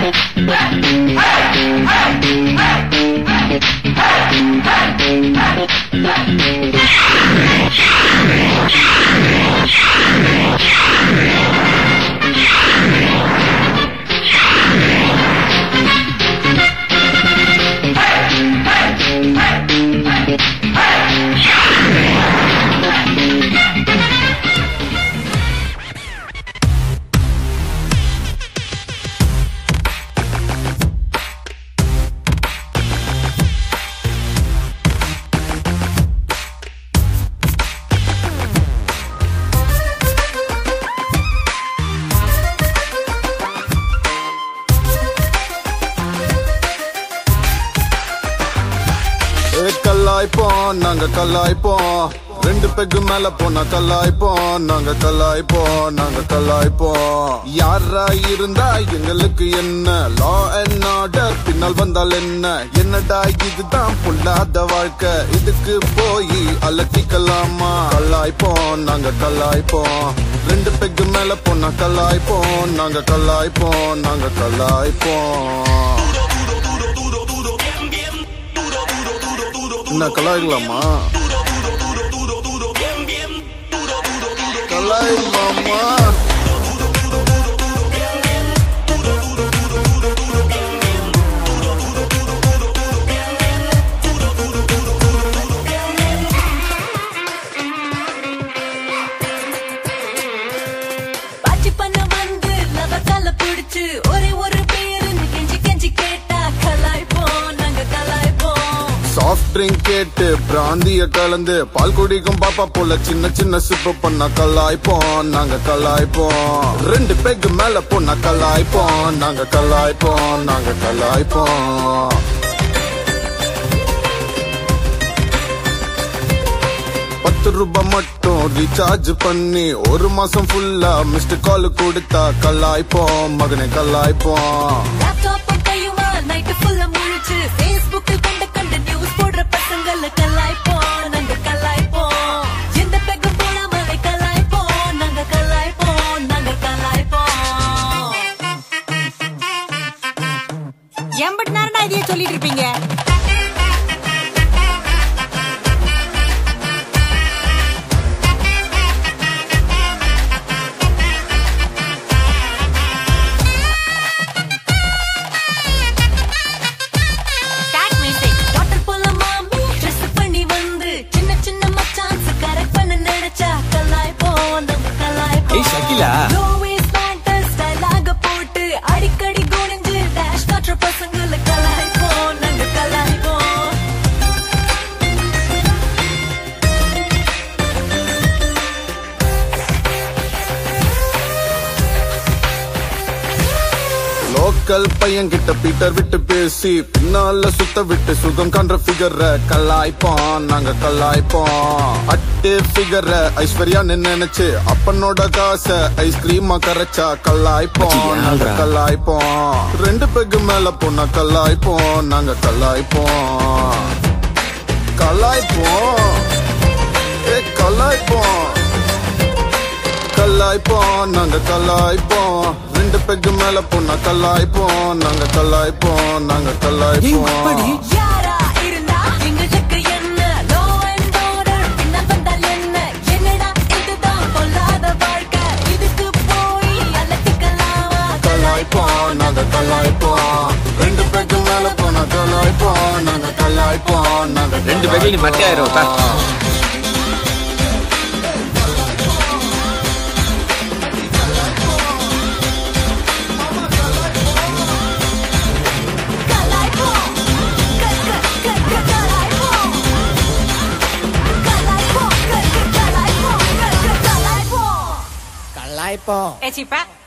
ஏ, கல்லாய்ப்போம் நாங்க கல்லாய்ப்போம் ரெண்டு பெக்கு மேல போனா கல்லாய்ப்போம் நாங்க கல்லாய்ப்போம் நாங்க கல்லாய்ப்போம் யாரா இருந்தா எங்களுக்கு என்ன லா அண்ட் ஆர்டர் பின்னால் வந்தால் என்ன என்னடா இதுதான் பொல்லாத வாழ்க்கை இதுக்கு போய் அலட்டிக்கலாமா கல்லாய்ப்போம் நாங்க கல்லாய்ப்போம் ரெண்டு பெக்கு மேல போனா கல்லாய்ப்போம் நாங்க கல்லாய்ப்போம் நாங்க கல்லாய்ப்போம் என்ன கலாய்க்கலாமா கலாய்க்கலாமா பாச்சி பண்ண வந்து லவக்கால புடிச்சு ஒரே ஒரு பேருன்னு கெஞ்சி கெஞ்சி கேட்டா கலாய்ப்போம் நாங்க கலாய்ப்போம் சாஃப்ட் ட்ரிங்க் கேட்டு பிராந்திய கலந்து பால் குடிக்கும் பாப்பா போல சின்ன சின்ன சிப்பு பண்ண கலாய்ப்போம் நாங்க கலாய்ப்போம் ரெண்டு பெக் மேல போனா கலாய்ப்போம் நாங்க கலாய்ப்போம் நாங்க கலாய்ப்போம் பத்து ரூபாய் மட்டும் ரீசார்ஜ் பண்ணி ஒரு மாசம் ஃபுல்லா மிஸ்டு கால் கொடுத்தா கலாய்ப்போம் மகனை கலாய்ப்போம் லேப்டாப் கையுமா நைட்டு ஃபுல்லா முழிச்சு ஃபேஸ்புக்கில் கண்ட கண்ட நியூஸ் போடுற பசங்கள கலாய்ப்போம் நாங்க கலாய்ப்போம் எந்த பெக்கும் போடாமலே கலாய்ப்போம் நாங்க கலாய்ப்போம் நாங்க கலாய்ப்போம் எண்பத்தி நேரம்டா இதையே சொல்லிட்டு இருப்பீங்க Start music. Daughter போல மாமி dress பண்ணி வந்து சின்ன சின்ன மச்சான்ஸ் correct பண்ண நினைச்சா கலாய்ப்போம் நாங்க கலாய்ப்போம். ஏய், Shakila. Low waist pant style ஆக போட்டு அடிக்கடி குனிஞ்சு dash காட்டுற பசங்கள கலாய்ப்போம் நாங்க கலாய்ப்போம். லோக்கல் பையன் கிட்ட பீட்டர் விட்டு பேசி பின்னால சுத்த விட்டு சுகம் காண்ற ஃபிகர கலாய்ப்போம் நாங்க கலாய்ப்போம் அட்டு ஃபிகர ஐஸ்வர்யான்னு நினைச்சு அப்பனோட காசை ஐஸ்கிரீமா கரைச்சா கலாய்ப்போம் மச்சி, நாங்க ஏன்டா? கலாய்ப்போம் ரெண்டு பெக்கு மேல போனா கலாய்ப்போம் நாங்க கலாய்ப்போம் கலாய்ப்போம் ஏ கலாய்ப்போம் கலாய்ப்போம் நாங்க கலாய்ப்போம் ரெண்டு பெக்கு மேல போனா கலாய்ப்போம் நாங்க கலாய்ப்போம் நாங்க கலாய்ப்போம் யாரா இருந்தா எங்களுக்கு என்ன? Law and order பின்னால் வந்தால் என்ன? என்னடா இதுதான் பொல்லாத வாழ்க்கை. இதுக்கு போய் அலட்டிக்கலாமா? கலாய்ப்போம் நாங்க கலாய்ப்போம் ரெண்டு பெக்கு மேல போனா கலாய்ப்போம் நாங்க கலாய்ப்போம் நாங்க ரெண்டு பேக்கையும் நீ மட்டையாயிரும், உட்கார். கலாய்ப்போம். க- க- க- க- கலாய்ப்போம். கலாய்ப்போம். க- க- கலாய்ப்போம். க- க- கலாய்ப்போம். கலாய்ப்போம் ஏ சிப்பா